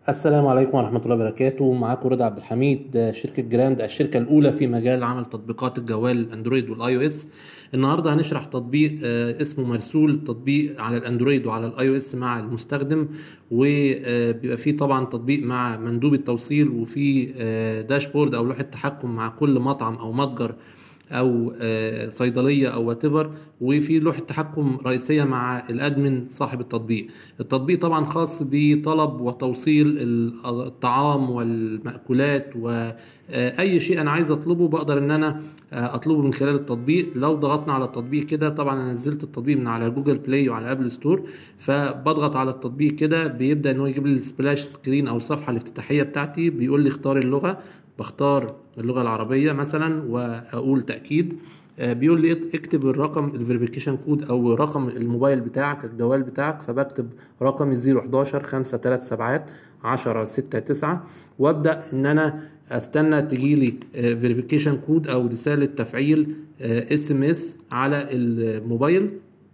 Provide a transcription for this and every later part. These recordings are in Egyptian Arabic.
السلام عليكم ورحمة الله وبركاته معاكم رضا عبد الحميد شركة جراند الشركة الأولى في مجال عمل تطبيقات الجوال الأندرويد والآي أو إس النهاردة هنشرح تطبيق آه، اسمه مرسول تطبيق على الأندرويد وعلى الآي أو إس مع المستخدم وبيبقى فيه طبعا تطبيق مع مندوب التوصيل وفي آه، داشبورد أو لوحة تحكم مع كل مطعم أو متجر او آه، صيدليه او وات وفي لوحه تحكم رئيسيه مع الادمن صاحب التطبيق التطبيق طبعا خاص بطلب وتوصيل الطعام والمأكولات واي شيء انا عايز اطلبه بقدر ان انا آه، اطلبه من خلال التطبيق لو ضغطنا على التطبيق كده طبعا انا نزلت التطبيق من على جوجل بلاي وعلى ابل ستور فبضغط على التطبيق كده بيبدا ان هو يجيب لي السبلاش سكرين او الصفحه الافتتاحيه بتاعتي بيقول لي اختار اللغه بختار اللغه العربيه مثلا واقول تاكيد آه، بيقول لي اكتب الرقم الفيريفيكيشن كود او رقم الموبايل بتاعك الجوال بتاعك فبكتب رقم 011 5 3 سبعات 10 6 9 وابدا ان انا استنى تجي لي فيريفيكيشن كود او رساله تفعيل اس ام اس على الموبايل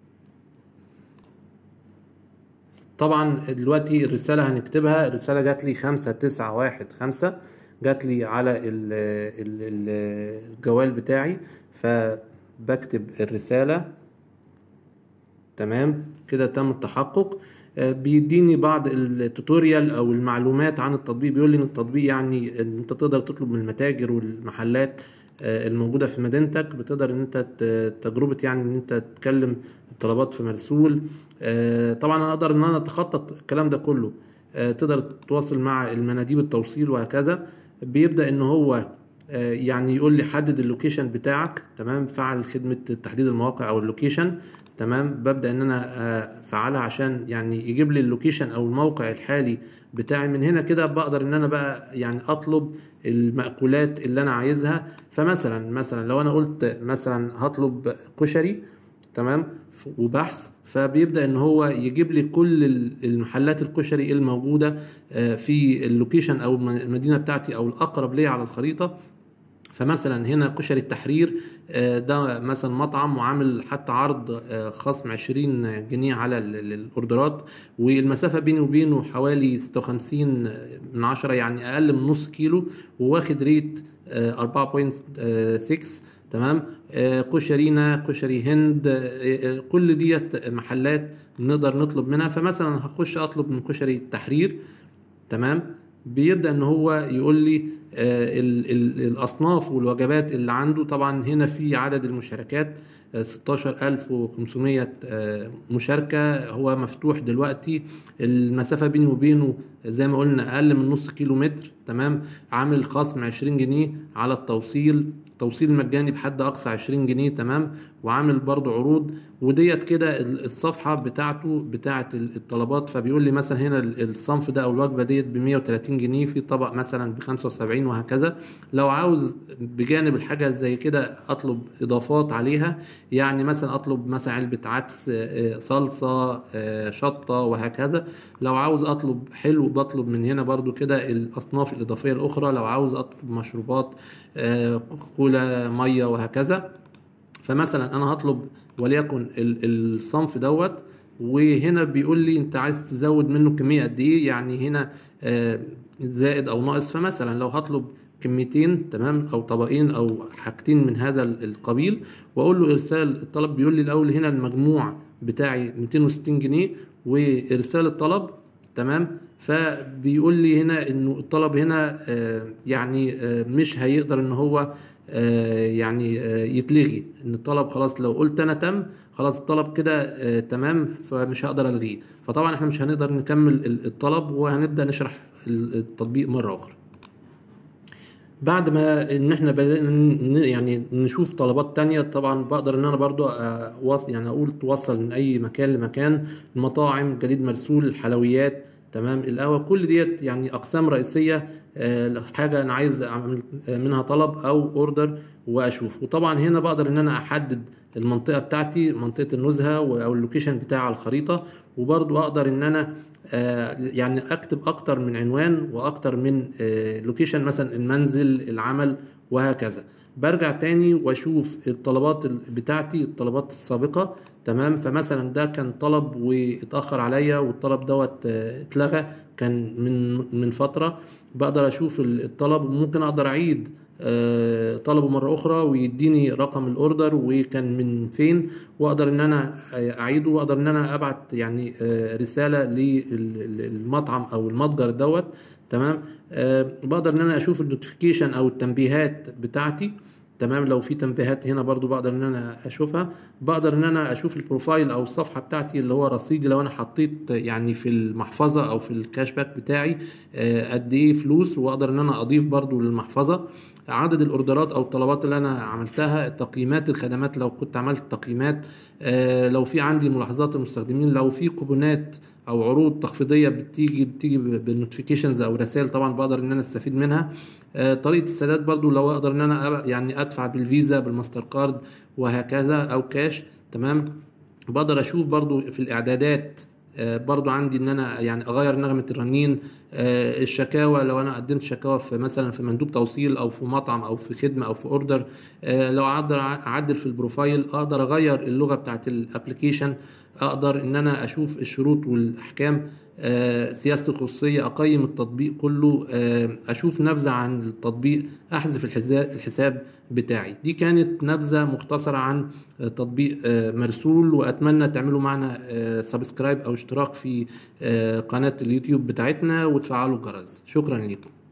طبعا دلوقتي الرسالة هنكتبها الرسالة جات لي خمسة تسعة واحد خمسة جات لي على ال ال الجوال بتاعي فبكتب الرسالة تمام كده تم التحقق آه، بيديني بعض التوتوريال او المعلومات عن التطبيق بيقول لي ان التطبيق يعني ان انت تقدر تطلب من المتاجر والمحلات آه، الموجودة في مدينتك بتقدر ان انت تجربة يعني ان انت تتكلم الطلبات في مرسول آه، طبعا انا اقدر ان انا اتخطط الكلام ده كله تقدر تتواصل مع المناديب التوصيل وهكذا بيبدا ان هو آه، يعني يقول لي حدد اللوكيشن بتاعك تمام فعل خدمه تحديد المواقع او اللوكيشن تمام ببدا ان انا آه، افعلها عشان يعني يجيب لي اللوكيشن او الموقع الحالي بتاعي من هنا كده بقدر ان انا بقى يعني اطلب المأكولات اللي انا عايزها فمثلا مثلا لو انا قلت مثلا هطلب كشري تمام وبحث فبيبدا ان هو يجيب لي كل المحلات الكشري الموجوده آه، في اللوكيشن او المدينه بتاعتي او الاقرب ليا على الخريطه فمثلا هنا كشري التحرير آه، ده مثلا مطعم وعامل حتى عرض آه، خصم 20 جنيه على الاوردرات والمسافه بيني وبينه حوالي 56 من عشرة يعني اقل من نص كيلو وواخد ريت 4.6 تمام آه، كشرينا كشري هند آه، آه، كل ديت محلات نقدر نطلب منها فمثلا هخش اطلب من كشري التحرير تمام بيبدا ان هو يقول لي الاصناف والوجبات اللي عنده طبعا هنا في عدد المشاركات 16500 مشاركة هو مفتوح دلوقتي المسافة بيني وبينه زي ما قلنا أقل من نص كيلو متر تمام عامل خصم 20 جنيه على التوصيل توصيل مجاني بحد اقصى 20 جنيه تمام وعامل برضو عروض وديت كده الصفحه بتاعته بتاعه الطلبات فبيقول لي مثلا هنا الصنف ده او الوجبه ديت ب 130 جنيه في طبق مثلا ب 75 وهكذا لو عاوز بجانب الحاجه زي كده اطلب اضافات عليها يعني مثلا اطلب مثلا علبه عدس آه، صلصه آه، شطه وهكذا لو عاوز اطلب حلو بطلب من هنا برضو كده الاصناف الاضافيه الاخرى لو عاوز اطلب مشروبات آه، كولا ميه وهكذا فمثلا انا هطلب وليكن الصنف دوت وهنا بيقول لي انت عايز تزود منه كميه قد ايه يعني هنا آه، زائد او ناقص فمثلا لو هطلب كميتين تمام او طبقين او حاجتين من هذا القبيل واقول له ارسال الطلب بيقول لي الاول هنا المجموع بتاعي 260 جنيه وارسال الطلب تمام فبيقول لي هنا انه الطلب هنا آه، يعني آه، مش هيقدر ان هو آه، يعني يتلغي ان الطلب خلاص لو قلت انا تم خلاص الطلب كده تمام فمش هقدر الغيه فطبعا احنا مش هنقدر نكمل الطلب وهنبدا نشرح التطبيق مره اخرى بعد ما ان احنا بدأنا يعني نشوف طلبات تانية طبعا بقدر ان انا برضو أوصل يعني اقول توصل من اي مكان لمكان المطاعم جديد مرسول الحلويات تمام القهوه كل ديت يعني اقسام رئيسيه آه، حاجه انا عايز اعمل منها طلب او اوردر واشوف وطبعا هنا بقدر ان انا احدد المنطقه بتاعتي منطقه النزهه او اللوكيشن بتاع على الخريطه وبرضو اقدر ان انا آه، يعني اكتب اكتر من عنوان واكتر من لوكيشن آه، مثلا المنزل العمل وهكذا برجع تاني واشوف الطلبات ال- بتاعتي الطلبات السابقه تمام فمثلا ده كان طلب واتاخر عليا والطلب دوت آه، اتلغى كان من من فتره بقدر اشوف ال- الطلب وممكن اقدر اعيد آه، طلبه مره اخرى ويديني رقم الاوردر وكان من فين واقدر ان انا اعيده واقدر ان انا ابعت يعني آه، رساله للمطعم او المتجر دوت تمام آه، بقدر ان انا اشوف النوتيفيكيشن او التنبيهات بتاعتي تمام لو في تنبيهات هنا برضو بقدر ان انا اشوفها بقدر ان انا اشوف البروفايل او الصفحه بتاعتي اللي هو رصيدي لو انا حطيت يعني في المحفظه او في الكاش باك بتاعي آه، قد ايه فلوس واقدر ان انا اضيف برضو للمحفظه عدد الاوردرات او الطلبات اللي انا عملتها تقييمات الخدمات لو كنت عملت تقييمات آه، لو في عندي ملاحظات المستخدمين لو في كوبونات او عروض تخفيضيه بتيجي بتيجي بالنوتيفيكيشنز او رسائل طبعا بقدر ان انا استفيد منها آه، طريقه السداد برضو لو اقدر ان انا أب- يعني ادفع بالفيزا بالماستر كارد وهكذا او كاش تمام بقدر اشوف برضو في الاعدادات آه، برضو عندي ان انا يعني اغير نغمه الرنين آه، الشكاوى لو انا قدمت شكاوى في مثلا في مندوب توصيل او في مطعم او في خدمه او في اوردر آه، لو اقدر اعدل في البروفايل اقدر اغير اللغه بتاعت الابلكيشن اقدر ان انا اشوف الشروط والاحكام آه، سياسه الخصوصيه اقيم التطبيق كله آه، اشوف نبذه عن التطبيق احذف الحساب الحساب بتاعي دي كانت نبذه مختصره عن آه، تطبيق آه، مرسول واتمنى تعملوا معنا سبسكرايب او اشتراك في آه، قناه اليوتيوب بتاعتنا وتفعلوا الجرس شكرا لكم